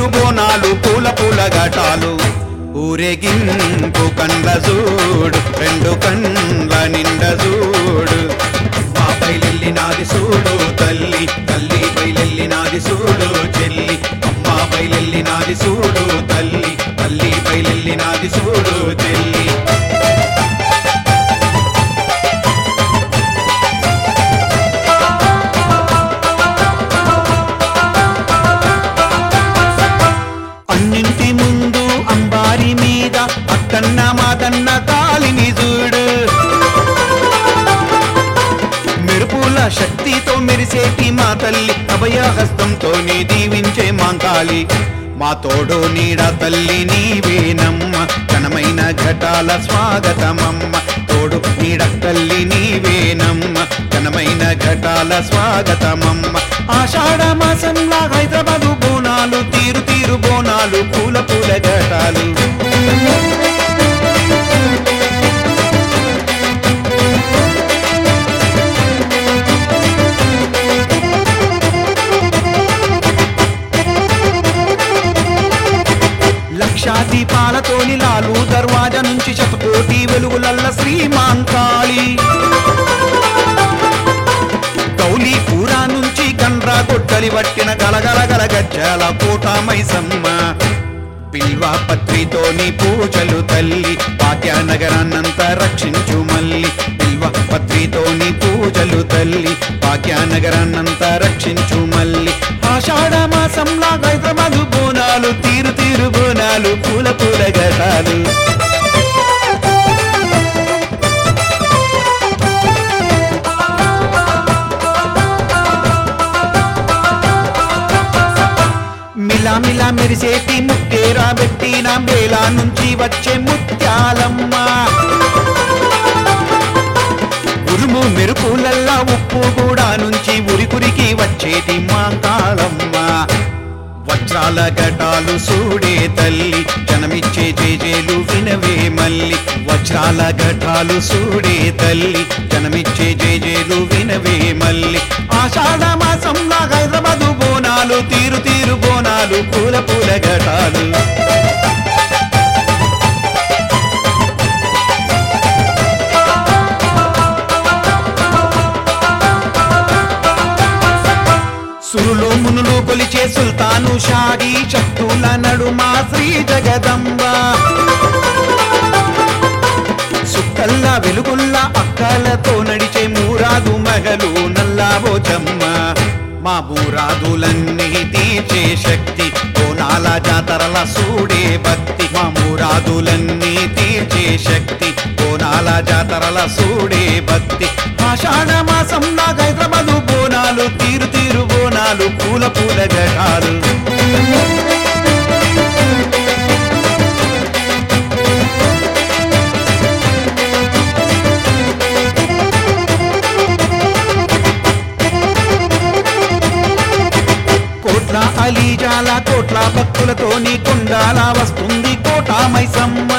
తీరు బోనాలు పూల పూల ఘటాలు ఊరేగింపు కండ్ల చూడు రెండు కండ్ల నిండ చూడు మాపై నాది చూడు తల్లి తల్లి పై నాది చూడు చెల్లి అమ్మాపై నాది చూడు తల్లి తల్లి పై నాది చూడు చెల్లి అన్నింటి ముందు అంబారి మీద అక్కన్న మాతన్న కాలిని చూడు మెరుపుల శక్తితో మెరిసేటి మా తల్లి అభయహస్తంతో నీ దీవించే మాంకాలి మా తోడు నీడ తల్లి నీవేనమ్మ ఘనమైన ఘటాల స్వాగతమమ్మ తోడు నీడ తల్లి నీవేనమ్మ ఘనమైన ఘటాల స్వాగతమమ్మ ఆషాఢ మాసంలా హైదరాబాదు బోనాలు తీరు తీరు బోనాలు పూల పూల ఘటాలు లక్షా దీపాలతోని లాలు దర్వాజా నుంచి శతకోటి వెలుగులల్ల శ్రీమాంకాళి గౌలీపురా నుంచి గండ్రా గొడ్డలి పట్టిన గలగల గల గజ్జల కోట మైసమ్మ బిల్వ పత్రితోని పూజలు తల్లి భాగ్యనగరాన్నంతా రక్షించు మల్లి బిల్వ పత్రితోని పూజలు తల్లి భాగ్యనగరాన్నంతా రక్షించు మల్లి ఆషాఢ మాసంలా హైదరాబాదు బోనాలు తీరు తీరు బోనాలు పూల పూల గటాలు మిలా మిలా మెరిసేటి ముక్కేరా పెట్టిన బేలా నుంచి వచ్చే ముత్యాలమ్మ ఉరుము మెరుపులల్లా ఉప్పు కూడా నుంచి ఉరికురికి వచ్చేటి మాంకాళమ్మ వజ్రాల ఘటాలు సూడే తల్లి జనమిచ్చే జేజేలు వినవే మల్లి వజ్రాల ఘటాలు సూడే తల్లి జనమిచ్చే జేజేలు వినవే మల్లి ఆషాఢ మాసంలా హైదరాబాదు బోనాలు తీరు తీరు బోనాలు పూల పూల ఘటాలు సురులు మునులు కొలిచే సుల్తాను షాహీ శక్తుల నడుమా శ్రీ జగదంబ సుక్కల్ల వెలుగుల్ల అక్కలతో నడిచే మూరాదు మగలు నల్లావో జమ్మ మా మూరాదులన్నీ తీర్చే శక్తి కోనాల జాతరల సూడే భక్తి మా మూరాదులన్నీ తీర్చే శక్తి కోనాల జాతరల సూడే భక్తి ఆషాఢ మాసంలా హైదరాబాదు బోనాలు తీరు తీరు బోనాలు పూల పూల ఘటాలు కోట్ల అలీజాల కోట్ల భక్తులతోని కొండాల వస్తుంది కోట మైసమ్మ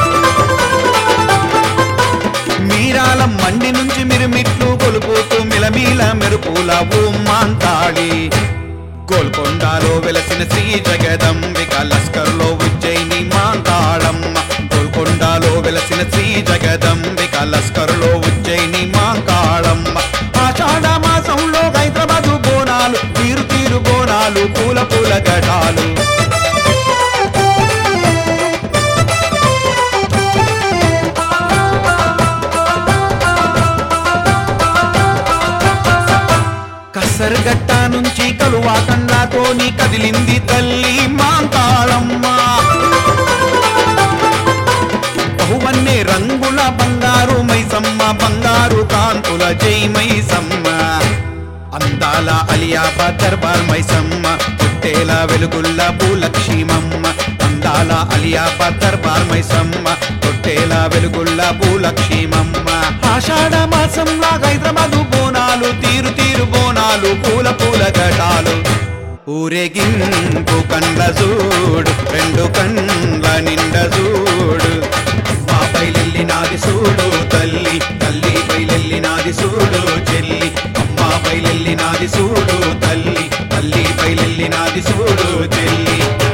మీరాల మండి నుంచి మిరుమిట్లు కొలుపుతూ మిలమీల మెరుపుల ఊమ్మాంతాళి గోల్కొండలో వెలసిన శ్రీ జగదంబిక లస్కర్లో ఉజ్జయిని మాంతాళమ్మ గోల్కొండలో వెలసిన శ్రీ జగదంబిక లస్కర్లో ఉజ్జయిని మాంకాళమ్మ ఆషాఢ మాసంలో హైదరాబాదు బోనాలు తీరు తీరు బోనాలు పూల పూల ఘటాలు కసరుగట్ట నుంచి కలువా కండ్లతోని కదిలింది తల్లి మాంతాళమ్మ బహువన్నే రంగుల బంగారు మైసమ్మ బంగారు కాంతుల జై మైసమ్మ అందాల అలియాబా దర్బార్ మైసమ్మ పుట్టేల వెలుగుల్ల భూలక్ష్మమ్మ అందాల అలియాబా దర్బార్ మైసమ్మ పుట్టేల వెలుగుల్ల భూలక్ష్మమ్మ ఆషాఢ మాసంలా హైదరాబాదు బోనాలు తీరు తీరు బోనాలు పూల పూల ఘటాలు ఊరేగింపు కండ్ల చూడు రెండు కండ్ల నిండ చూడు మాపై నాది చూడు తల్లి తల్లి పై నాది చూడు చెల్లి అమ్మాపై నాది చూడు తల్లి తల్లి పై నాది చూడు చెల్లి